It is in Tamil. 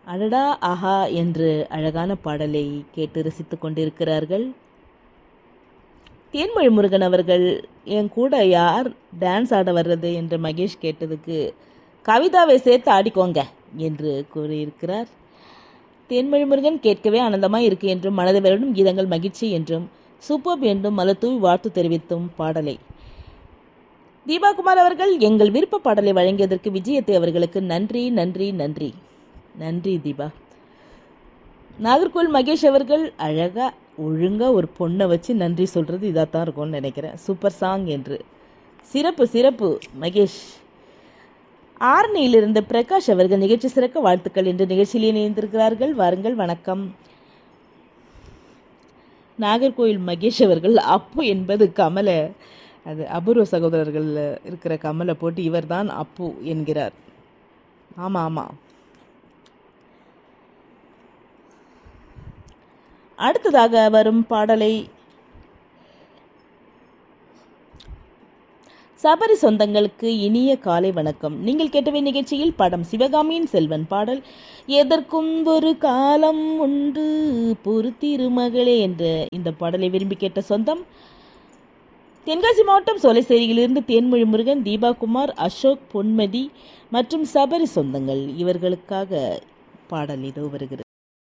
அடடா ஆஹா என்று அழகான பாடலை கேட்டு ரசித்துக் கொண்டிருக்கிறார்கள் தேன்மொழி முருகன் அவர்கள் என் கூட யார் டான்ஸ் ஆட வர்றது என்று மகேஷ் கேட்டதுக்கு கவிதாவை சேர்த்து ஆடிக்கோங்க என்று கூறியிருக்கிறார் தேன்மொழி முருகன் கேட்கவே ஆனந்தமாய் இருக்கு என்றும் மனதை வருடும் கீதங்கள் மகிழ்ச்சி என்றும் சூப்பர் என்றும் மலத்தூவி வாழ்த்து தெரிவித்தும் பாடலை தீபாகுமார் அவர்கள் எங்கள் விருப்ப பாடலை வழங்கியதற்கு விஜயத்தை அவர்களுக்கு நன்றி நன்றி நன்றி நன்றி தீபா நாகர்கோவில் மகேஷ் அவர்கள் அழகா ஒழுங்கா ஒரு பொண்ணை வச்சு நன்றி சொல்றது இதாக தான் இருக்கும்னு நினைக்கிறேன் சூப்பர் சாங் என்று சிறப்பு சிறப்பு மகேஷ் ஆரணியிலிருந்து பிரகாஷ் அவர்கள் நிகழ்ச்சி சிறக்க வாழ்த்துக்கள் என்று நிகழ்ச்சியில் இணைந்திருக்கிறார்கள் வாருங்கள் வணக்கம் நாகர்கோவில் மகேஷ் அவர்கள் அப்பு என்பது கமல அது அபூர்வ சகோதரர்கள் இருக்கிற கமலை போட்டு இவர்தான் அப்பு என்கிறார் ஆமாம் ஆமாம் அடுத்ததாக வரும் பாடலை சபரி சொந்தங்களுக்கு இனிய காலை வணக்கம் நீங்கள் கேட்டவை நிகழ்ச்சியில் படம் சிவகாமியின் செல்வன் பாடல் எதற்கும் ஒரு காலம் உண்டு பொறுத்திருமகளே என்ற இந்த பாடலை விரும்பி கேட்ட சொந்தம் தென்காசி மாவட்டம் சோலைசேரியிலிருந்து தேன்மொழி முருகன் தீபாகுமார் அசோக் பொன்மதி மற்றும் சபரி சொந்தங்கள் இவர்களுக்காக பாடல் இதோ வருகிறது